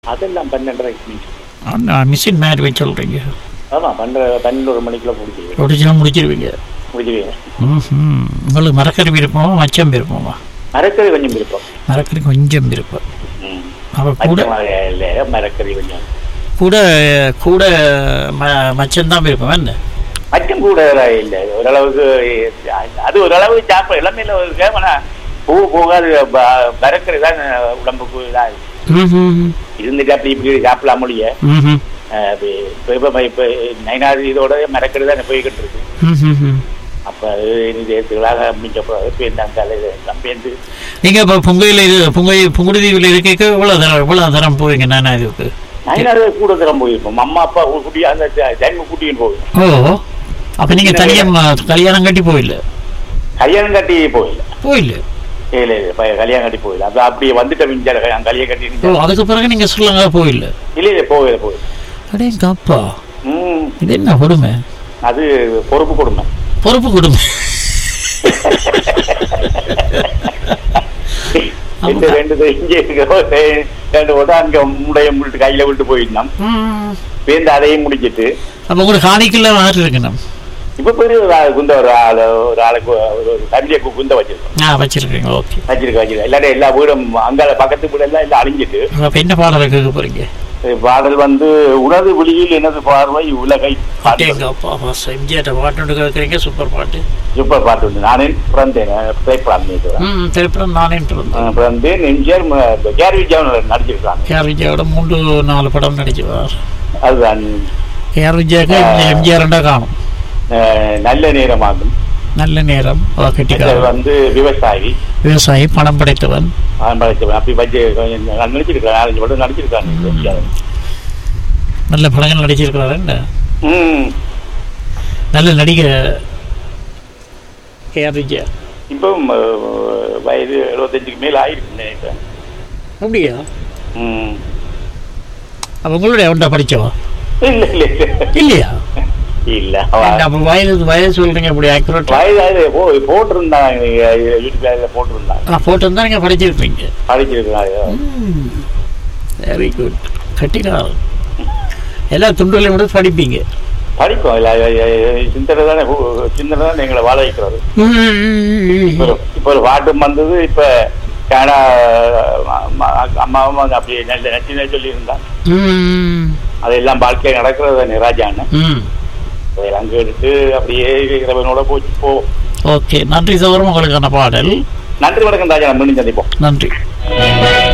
அதெல்லாம் பன்னெண்டரைக்கு முடிச்சு மிஷின் மாதிரி வச்சு சொல்கிறீங்க ஆமாம் பன்னெண்டு பன்னெண்டு ஒரு மணிக்குள்ள முடிச்சு ஒடிச்சுனா முடிச்சிருவீங்க முடிச்சுவேன் ம்ஹும். உங்களுக்கு மரக்கறி விருப்பமா மச்சம் விருப்பமா மரக்கறி கொஞ்சம் விருப்பம் மரக்கறி கொஞ்சம் விருப்பம் ம். அப்போ கூட மச்ச இல்லை மரக்கறி கொஞ்சம் கூட கூட ம மச்சம்தான் விருப்பம் என்ன மச்சம் கூட இல்லை ஓரளவுக்கு அது ஓரளவுக்கு சாப்பிட எல்லாமே இல்லை ஒரு கேமனா பூ போகாது ப- மரக்கறி தான் உடம்புக்கு இதாக ம்ஹும். இருந்துட்டு அப்படி இப்படி சாப்பிடலாம் முடிய ம்ஹும். இப்போ இப்போ இப்போ நைனாவது இதோட மரக்கறி தான் போய்கிட்டு இருக்கு ம்ஹும். அப்போ அது இது எடுத்துக்கலாக முடிஞ்சப்போ பேர்ந்தாங்க எல்லாம் பேர்ந்து நீங்க இப்போ புங்கையில் இது புங்கை புங்குடுதீவில் இருக்க இவ்வளோ தரம் இவ்வளோ தரம் போவீங்க நானா இதுக்கு நைனாவது கூட தரம் போயிருப்போம் அம்மா அப்பா குட்டி அந்த ஜென்ம குட்டின்னு போகும் ஓ அப்போ நீங்கள் தனியாக கல்யாணம் கட்டி போயில்ல கல்யாணம் கட்டி போயில போயில்ல இல்லை இல்லை ப- கல்யாணம் கட்டி போயில அப்போ அப்படியே வந்துட்ட மிஞ்சால கல்யாணம் கட்டி ஓ இருந்துச்சு. அதுக்கு பிறகு நீங்கள் சொல்லுங்க போயில்ல இல்லை இல்லை போகல போகல அடேங்க அப்பா ம் இது என்ன கொடுமை அது பொறுப்பு கொடுமை பொறுப்பு கொடுமை இந்த ரெண்டு இது இங்கே இருக்கிற ரெண்டு விட அங்க முடைய முடிட்டு கையில விட்டு போயிருந்தோம் ம். பேருந்து அதையும் முடிச்சிட்டு அப்போ உங்களுக்கு காணிக்கெல்லாம் ஆறு இருக்கணும் இப்ப பெரிய ஒரு ஆள் குந்த ஒரு ஆள் ஒரு ஆளுக்கு ஒரு ஒரு தம்பியை கு- குந்த வச்சிருக்கோம் ஆ வச்சிருக்கீங்க ஓகே வச்சிருக்க வச்சிருக்க இல்லாட்டி எல்லா வீடும் அங்கால பக்கத்து வீடு எல்லாம் எல்லாம் அழிஞ்சிட்டு அப்போ என்ன பாடலை கேட்க போறீங்க பாடல் வந்து உனது விழியில் எனது பார்வை உலகை பாட்டேங்க அப்பா பாஸ் எம்ஜிஆர் பாட்டு ஒன்று கேட்குறீங்க சூப்பர் பாட்டு சூப்பர் பாட்டு உண்டு நானே பிறந்தேன் திரைப்படம் ம் திரைப்படம் நானே பிறந்தேன் பிறந்தேன் எம்ஜிஆர் கேரி விஜயன் நடிச்சிருக்காங்க கேஆர் விஜயோட மூன்று நாலு படம் நடிச்சுவார் அதுதான் கேஆர் விஜயாக்கு எம்ஜிஆர் ரெண்டா காணும் அஹ், நல்ல நேரமாகும் நல்ல நேரம் அவ அடுத்தது கட்டிக்காரன் வந்து விவசாயி விவசாயி பணம் படைத்தவன் அவன் படைச்சவன் அப்படி வச்சு கொஞ்சம் நடிச்சிருக்கான் நாலஞ்சு படம் நடிச்சிருக்காங்க நல்ல படங்கள் நடிச்சிருக்கிறாரு என்ன ம் நல்ல நடிகர் கேஆர் விஜயா இப்போ அஹ், வயது எழுபத்தஞ்சுக்கு மேல ஆயிருக்கு நினைக்கிறேன் அப்படியா ம் அப்போ உங்களுடைய அவன்டா படிச்சவா இல்ல இல்ல இல்ல இல்லையா இல்ல அவ- அப்போ வயது வயது சொல்றீங்க அப்படி ஆக்யூரேட் வயது போ போட்டிருந்தாங்க யூடியூப்ல போட்டிருந்தாங்க நான் போட்டு தான் நீங்கள் படிச்சிருப்பீங்க படிச்சிருக்காங்க வெரி குட் கட்டிக்காரன் எல்லா துண்டுகளையும் கூட படிப்பீங்க படிப்போம் இல்ல சிந்தனை தானே கு- சிந்தனை தானே எங்களை வாழ வைக்கிறது இப்போ ஒரு- இப்போ ஒரு பாட்டும் வந்தது இப்ப ஏன்னா அம்மாவும் வந்து அப்படியே நல்ல நச்சு சொல்லியிருந்தான் ம். அதெல்லாம் வாழ்க்கையில் நடக்கிறது தானே ராஜான்னு ம். அதெல்லாம் கேட்டுட்டு அப்படியே இறைவனோட போச்சு போ ஓகே நன்றி சௌரம் உங்களுக்கான பாடல் நன்றி வணக்கம் ராஜா மீண்டும் சந்திப்போம் நன்றி